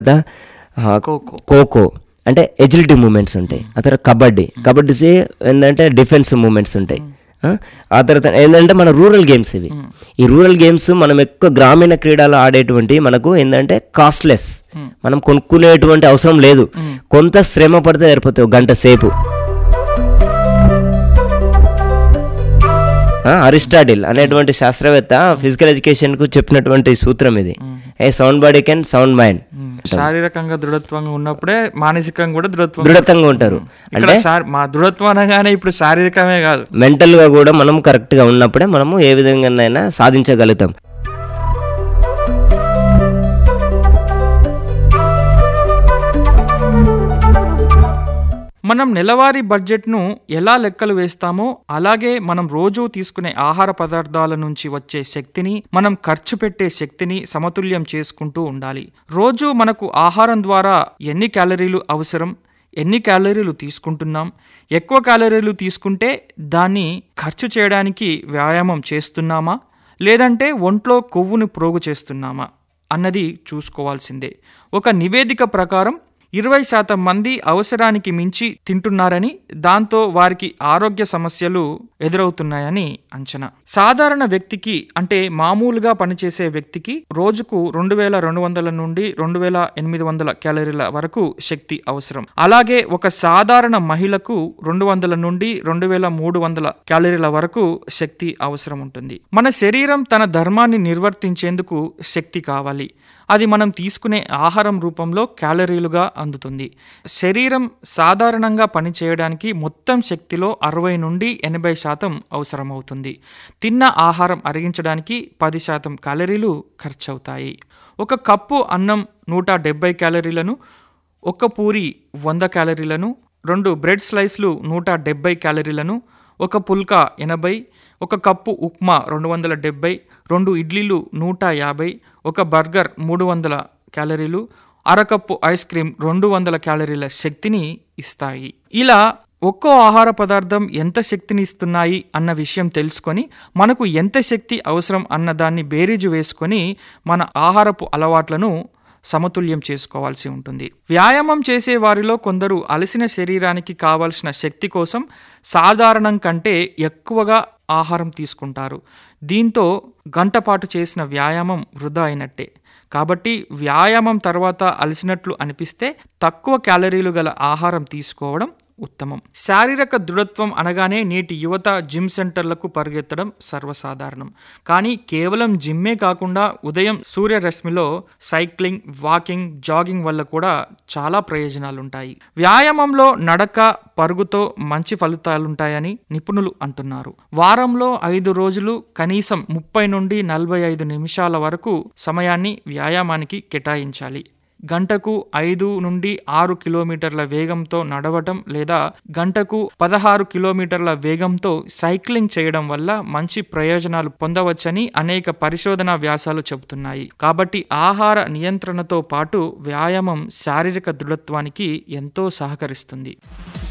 The kho kho. Kho kho అంటే agility moments ఉంటాయి ఆ తర్వాత కబడ్డీ కబడ్డీస్ ఏంటంటే డిఫెన్స్ మూమెంట్స్ ఉంటాయి ఆ? ఆ తర్వాత ఏంటంటే మన రూరల్ గేమ్స్ ఇవి ఈ రూరల్ గేమ్స్ మనం ఎక్కువ గ్రామీణ క్రీడలు ఆడేటువంటి మనకు ఏంటంటే కాస్ట్లెస్ మనం కొనుక్కునేటువంటి అవసరం లేదు కొంత శ్రమ పడితే సరిపోతుంది ఒక గంట సేపు ఆ, అరిస్టాటిల్ అనేటువంటి శాస్త్రవేత్త ఫిజికల్ ఎడ్యుకేషన్ కు చెప్పినటువంటి సూత్రం ఇది a sound body can sound mind శారీరకంగా దృఢత్వంగా ఉన్నప్పుడే మానసికంగా కూడా దృఢత్వం దృఢత్వంగా ఉంటారు ఇక్కడ శారీ- మా దృఢత్వం అనగానే ఇప్పుడు శారీరకమే కాదు మెంటల్ గా కూడా మనం కరెక్ట్ గా ఉన్నప్పుడే మనము ఏ విధంగానైనా సాధించగలుగుతాం మనం నెలవారీ బడ్జెట్ను ఎలా లెక్కలు వేస్తామో అలాగే మనం రోజు తీసుకునే ఆహార పదార్థాల నుంచి వచ్చే శక్తిని మనం ఖర్చు పెట్టే శక్తిని సమతుల్యం చేసుకుంటూ ఉండాలి రోజు మనకు ఆహారం ద్వారా ఎన్ని క్యాలరీలు అవసరం ఎన్ని క్యాలరీలు తీసుకుంటున్నాం ఎక్కువ క్యాలరీలు తీసుకుంటే దాన్ని ఖర్చు చేయడానికి వ్యాయామం చేస్తున్నామా లేదంటే ఒంట్లో కొవ్వును ప్రోగు చేస్తున్నామా అన్నది చూసుకోవాల్సిందే ఒక నివేదిక ప్రకారం ఇరవై శాతం మంది అవసరానికి మించి తింటున్నారని దాంతో వారికి ఆరోగ్య సమస్యలు ఎదురవుతున్నాయని అంచనా సాధారణ వ్యక్తికి అంటే మామూలుగా పనిచేసే వ్యక్తికి రోజుకు రెండు వేల రెండు వందల నుండి రెండు వేల ఎనిమిది వందల క్యాలరీల వరకు శక్తి అవసరం అలాగే ఒక సాధారణ మహిళకు రెండు వందల నుండి రెండు వేల మూడు వందల క్యాలరీల వరకు శక్తి అవసరం ఉంటుంది మన శరీరం తన ధర్మాన్ని నిర్వర్తించేందుకు శక్తి కావాలి అది మనం తీసుకునే ఆహారం రూపంలో క్యాలరీలుగా అందుతుంది శరీరం సాధారణంగా పనిచేయడానికి మొత్తం శక్తిలో అరవై నుండి ఎనభై శాతం అవసరమవుతుంది తిన్న ఆహారం అరిగించడానికి పది శాతం క్యాలరీలు ఖర్చవుతాయి ఒక కప్పు అన్నం నూట డెబ్బై క్యాలరీలను ఒక పూరి వంద క్యాలరీలను రెండు బ్రెడ్ స్లైస్లు నూట డెబ్బై క్యాలరీలను ఒక పుల్కా ఎనభై ఒక కప్పు ఉప్మా రెండు వందల డెబ్బై రెండు ఇడ్లీలు నూట యాభై ఒక బర్గర్ మూడు వందల క్యాలరీలు అరకప్పు ఐస్ క్రీమ్ రెండు వందల క్యాలరీల శక్తిని ఇస్తాయి ఇలా ఒక్కో ఆహార పదార్థం ఎంత శక్తిని ఇస్తున్నాయి అన్న విషయం తెలుసుకొని మనకు ఎంత శక్తి అవసరం అన్న దాన్ని బేరీజు వేసుకొని మన ఆహారపు అలవాట్లను సమతుల్యం చేసుకోవాల్సి ఉంటుంది వ్యాయామం చేసే వారిలో కొందరు అలసిన శరీరానికి కావలసిన శక్తి కోసం సాధారణం కంటే ఎక్కువగా ఆహారం తీసుకుంటారు దీంతో గంటపాటు చేసిన వ్యాయామం వృధా అయినట్టే కాబట్టి వ్యాయామం తర్వాత అలసినట్లు అనిపిస్తే తక్కువ క్యాలరీలు గల ఆహారం తీసుకోవడం ఉత్తమం శారీరక దృఢత్వం అనగానే నేటి యువత జిమ్ సెంటర్లకు పరిగెత్తడం సర్వసాధారణం కానీ కేవలం జిమ్మే కాకుండా ఉదయం సూర్యరశ్మిలో సైక్లింగ్ వాకింగ్ జాగింగ్ వల్ల కూడా చాలా ప్రయోజనాలు ఉంటాయి వ్యాయామంలో నడక పరుగుతో మంచి ఫలితాలుంటాయని నిపుణులు అంటున్నారు వారంలో ఐదు రోజులు కనీసం ముప్పై నుండి నలభై ఐదు నిమిషాల వరకు సమయాన్ని వ్యాయామానికి కేటాయించాలి గంటకు ఐదు నుండి ఆరు కిలోమీటర్ల వేగంతో నడవటం లేదా గంటకు పదహారు కిలోమీటర్ల వేగంతో సైక్లింగ్ చేయడం వల్ల మంచి ప్రయోజనాలు పొందవచ్చని అనేక పరిశోధనా వ్యాసాలు చెబుతున్నాయి కాబట్టి ఆహార నియంత్రణతో పాటు వ్యాయామం శారీరక దృఢత్వానికి ఎంతో సహకరిస్తుంది